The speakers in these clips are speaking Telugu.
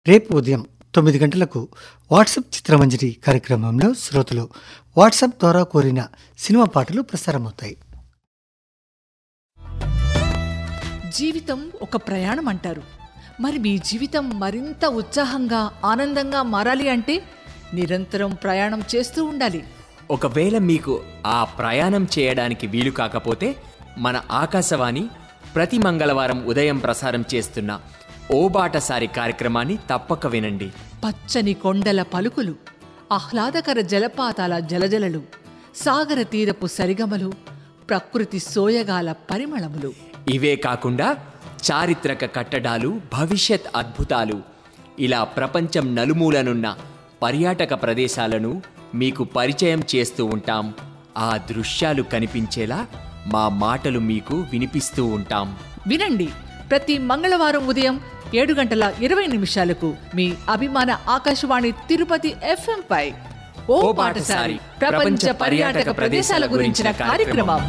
రేపు ఉదయం తొమ్మిది గంటలకు వాట్సాప్ చిత్రమంజరి కార్యక్రమంలో శ్రోతలు వాట్సాప్ ద్వారా కోరిన సినిమా పాటలు ప్రసారమవుతాయి జీవితం ఒక ప్రయాణం అంటారు మరి మీ జీవితం మరింత ఉత్సాహంగా ఆనందంగా మారాలి అంటే నిరంతరం ప్రయాణం చేస్తూ ఉండాలి ఒకవేళ మీకు ఆ ప్రయాణం చేయడానికి వీలు కాకపోతే మన ఆకాశవాణి ప్రతి మంగళవారం ఉదయం ప్రసారం చేస్తున్న ఓ బాటసారి కార్యక్రమాన్ని తప్పక వినండి పచ్చని కొండల పలుకులు ఆహ్లాదకర జలపాతాల జలజలలు సాగర తీరపు సరిగమలు ప్రకృతి సోయగాల పరిమళములు ఇవే కాకుండా చారిత్రక కట్టడాలు భవిష్యత్ అద్భుతాలు ఇలా ప్రపంచం నలుమూలనున్న పర్యాటక ప్రదేశాలను మీకు పరిచయం చేస్తూ ఉంటాం ఆ దృశ్యాలు కనిపించేలా మా మాటలు మీకు వినిపిస్తూ ఉంటాం వినండి ప్రతి మంగళవారం ఉదయం ఏడు గంటల ఇరవై నిమిషాలకు మీ అభిమాన ఆకాశవాణి తిరుపతి ఎఫ్ఎం పై ఓ పాటసారి ప్రపంచ పర్యాటక ప్రదేశాల గురించిన కార్యక్రమం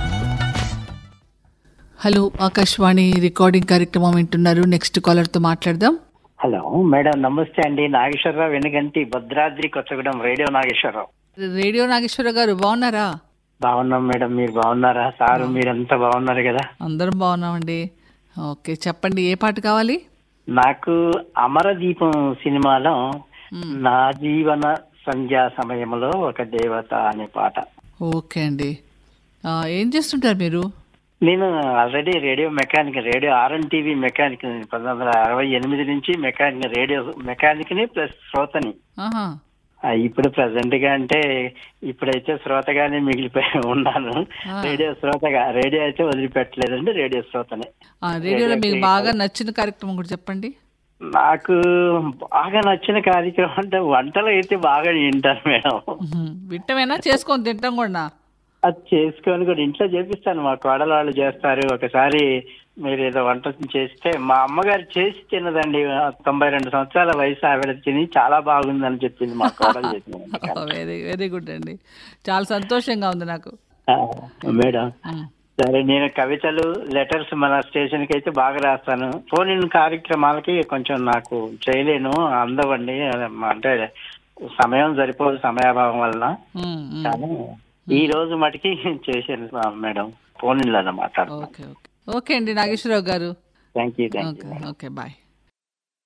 హలో ఆకాశవాణి రికార్డింగ్ కార్యక్రమం వింటున్నారు నెక్స్ట్ కాలర్ తో మాట్లాడదాం హలో మేడం నమస్తే అండి నాగేశ్వరరావు వెనుగంటి భద్రాద్రి కొత్తగూడెం రేడియో నాగేశ్వరరావు రేడియో నాగేశ్వర గారు బాగున్నారా బాగున్నాం మేడం మీరు బాగున్నారా సారు మీరంతా బాగున్నారు కదా అందరం బాగున్నామండి ఓకే చెప్పండి ఏ పాట కావాలి నాకు అమరదీపం సినిమాలో నా జీవన సంధ్యా సమయంలో ఒక దేవత అనే పాట ఓకే అండి ఆ, ఏం చేస్తుంటారు మీరు నేను ఆల్రెడీ రేడియో మెకానిక్ రేడియో ఆర్ఎన్ టీవీ మెకానిక్ పంతొమ్మిది వందల అరవై ఎనిమిది నుంచి మెకానిక్ రేడియో మెకానిక్ ని ప్లస్ శ్రోతని ఆహా ఆ, ఇప్పుడు ప్రజెంట్ గా అంటే ఇప్పుడైతే శ్రోతగానే మిగిలిపోయి ఉన్నాను రేడియో శ్రోతగా రేడియో అయితే వదిలిపెట్టలేదండి రేడియో శ్రోతనే ఆ, రేడియోలో మీకు బాగా నచ్చిన కార్యక్రమం కూడా చెప్పండి నాకు బాగా నచ్చిన కార్యక్రమం అంటే వంటలు అయితే బాగా వింటాను మేడం ఉహుం. వింటమేనా చేసుకొని తింటాం కూడా అది చేసుకొని కూడా ఇంట్లో చేపిస్తాను మా కోడలు వాళ్ళు చేస్తారు ఒకసారి మీరు ఏదో వంట చేస్తే మా అమ్మగారు చేసి తిన్నదండి తొంభై రెండు సంవత్సరాల వయసు ఆవిడ తిని చాలా బాగుందని చెప్పింది మా కోడలు చేసిన వంటకాలు. వెరీ వెరీ గుడ్ అండి చాలా సంతోషంగా ఉంది నాకు ఆ, మేడం ఉమ్. సరే నేను కవితలు లెటర్స్ మన స్టేషన్ కి అయితే బాగా రాస్తాను ఫోన్ ఇన్ కార్యక్రమాలకి కొంచెం నాకు చేయలేను అందవండి అంటే సమయం సరిపోదు సమయాభావం వలన ఉమ్, ఉమ్. కానీ ఈ రోజు మటుకి చేశాను మేడం ఫోన్ ఇన్లో మాట్లాడుతున్నాను ఓకే ఓకే ఓకే అండి Nageswara Rao garu thank you thank you okay okay bye